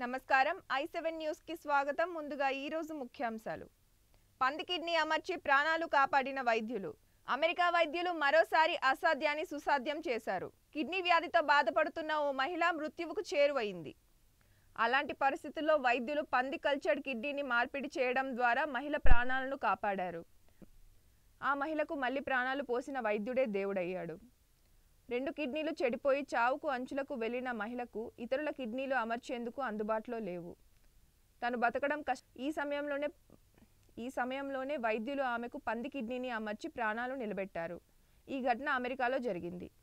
నమస్కారం I seven news కి స్వాగతం ముందుగా ఈ రోజు ముఖ్యాంశాలు పంది కిడ్నీ అమర్చి ప్రాణాలు కాపాడిన వైద్యులు అమెరికా వైద్యులు మరోసారి అసాధ్యాన్ని సుసాధ్యం చేశారు కిడ్నీ వ్యాధితో బాధపడుతున్న ఓ మహిళ మృత్యువుకు చేరువైంది అలాంటి పరిస్థితుల్లో వైద్యులు పంది కల్చర్డ్ కిడ్నీని మార్పిడి చేయడం ద్వారా మహిళ ప్రాణాలను కాపాడారు ఆ మహిళకు మళ్ళీ ప్రాణాలు పోసిన వైద్యుడే దేవుడయ్యాడు రెండు కిడ్నీలు చెడిపోయి చావుకు అంచులకు వెళ్లిన మహిళకు ఇతరుల కిడ్నీలు అమర్చేందుకు అందుబాటులో లేవు తను బతకడం కష్ట ఈ సమయంలోనే ఈ సమయంలోనే వైద్యులు ఆమెకు పంది కిడ్నీని అమర్చి ప్రాణాలు నిలబెట్టారు ఈ ఘటన అమెరికాలో జరిగింది